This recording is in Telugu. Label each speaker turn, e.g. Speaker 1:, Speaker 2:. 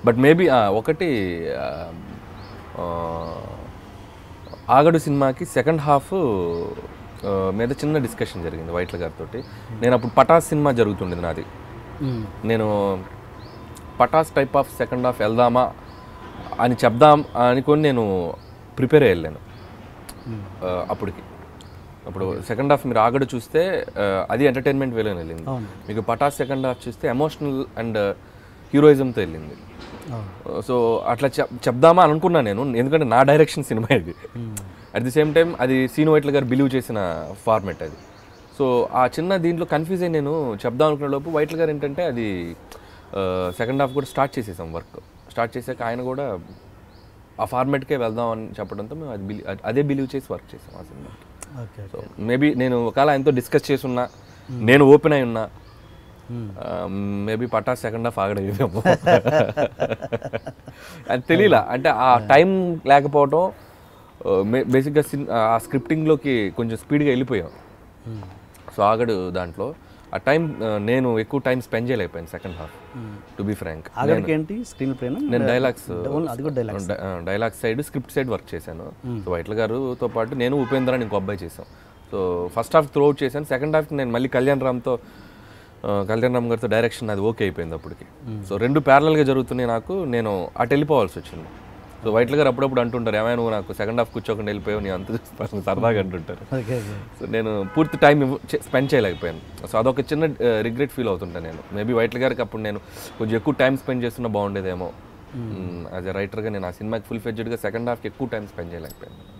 Speaker 1: బట్ మేబీ ఒకటి ఆ, ఆ, ఆగడు సినిమాకి సెకండ్ హాఫ్ మీద చిన్న డిస్కషన్ జరిగింది వైట్ల గారితో నేను అప్పుడు పటాస్ సినిమా జరుగుతుండేది నాది
Speaker 2: మ్మ్.
Speaker 1: నేను Pataas type of second half వెళ్దామా అని చెప్దాం అనుకొని నేను ప్రిపేర్ అయ్యి వెళ్ళాను ఆ, అప్పటికి అప్పుడు సెకండ్ హాఫ్ మీరు ఆగడు చూస్తే ఆ, అది ఎంటర్టైన్మెంట్ వేలో వెళ్ళింది
Speaker 2: అవును.
Speaker 1: మీకు పటాస్ సెకండ్ హాఫ్ చూస్తే ఎమోషనల్ అండ్ హీరోయిజంతో వెళ్ళింది
Speaker 2: అవును.
Speaker 1: సో అట్లా చెప్ చెప్దామా అని అనుకున్నా నేను ఎందుకంటే నా డైరెక్షన్ సినిమా ఇది అట్ ది సేమ్ టైం అది సీను వైట్ల గారు బిలీవ్ చేసిన ఫార్మెట్ అది సో ఆ చిన్న దీంట్లో కన్ఫ్యూజ్ అయ్యి నేను చెప్దాం అనుకునే లోపు వైట్ల గారు ఏంటంటే అది సెకండ్ హాఫ్ కూడా స్టార్ట్ చేసేసాం వర్క్ స్టార్ట్ చేశాక ఆయన కూడా ఆ ఫార్మెట్కే వెళ్దాం అని చెప్పడంతో మేము అది బిలీ అదే బిలీవ్ చేసి వర్క్ చేసాం ఆ సినిమా
Speaker 2: ఓకే
Speaker 1: సో మేబీ నేను ఒకవేళ ఆయనతో డిస్కస్ చేసి ఉన్నా నేను ఓపెన్ అయి ఉన్నా మేబీ పటా సెకండ్ హాఫ్ ఆగడేదేమో అది తెలియలా అంటే ఆ టైం లేకపోవటం బేసిక్గా ఆ స్క్రిప్టింగ్లోకి కొంచెం స్పీడ్గా వెళ్ళిపోయాం సో ఆగడు దాంట్లో ఆ టైం నేను ఎక్కువ టైం స్పెండ్ చేయలేకపోయాను second half to be frank
Speaker 2: ఆఖరికి ఏంటి స్క్రీన్ ప్లేనా
Speaker 1: నేను డైలాగ్స్
Speaker 2: అది కూడా dialogues
Speaker 1: dialogue side script side work చేశాను సో వైట్ల గారుతో పాటు నేను ఉపేంద్ర అని ఇంకో అబ్బాయి చేశాం so first half throughout చేశాను సెకండ్ హాఫ్కి నేను మళ్ళీ కళ్యాణ్ రామ్తో ఆ, కళ్యాణ్ రామ్ గారితో డైరెక్షన్ అది ఓకే అయిపోయింది అప్పటికి సో రెండు ప్యారలల్గా జరుగుతున్నాయి నాకు నేను అటు వెళ్ళిపోవాల్సి వచ్చింది సో వైట్ల గారు అప్పుడప్పుడు అంటుంటారు ఏమైనా నువ్వు నాకు సెకండ్ హాఫ్ కూర్చోకుండా వెళ్ళిపోయావు నేను అంత చూస్తాను సరదాగా అంటుంటారు
Speaker 2: ఓకే ఓకే
Speaker 1: సో నేను పూర్తి టైం స్పెండ్ చేయలేకపోయాను సో అదొక చిన్న రిగ్రెట్ ఫీల్ అవుతుంటా నేను మేబీ వైట్ల గారికి అప్పుడు నేను కొంచెం ఎక్కువ టైం స్పెండ్ చేస్తున్నా బాగుండేదేమో యాజ్ ఎ రైటర్గా నేను ఆ సినిమాకి ఫుల్ ఫెడ్జెడ్గా సెకండ్ హాఫ్కి ఎక్కువ టైం స్పెండ్ చేయలేకపోయాను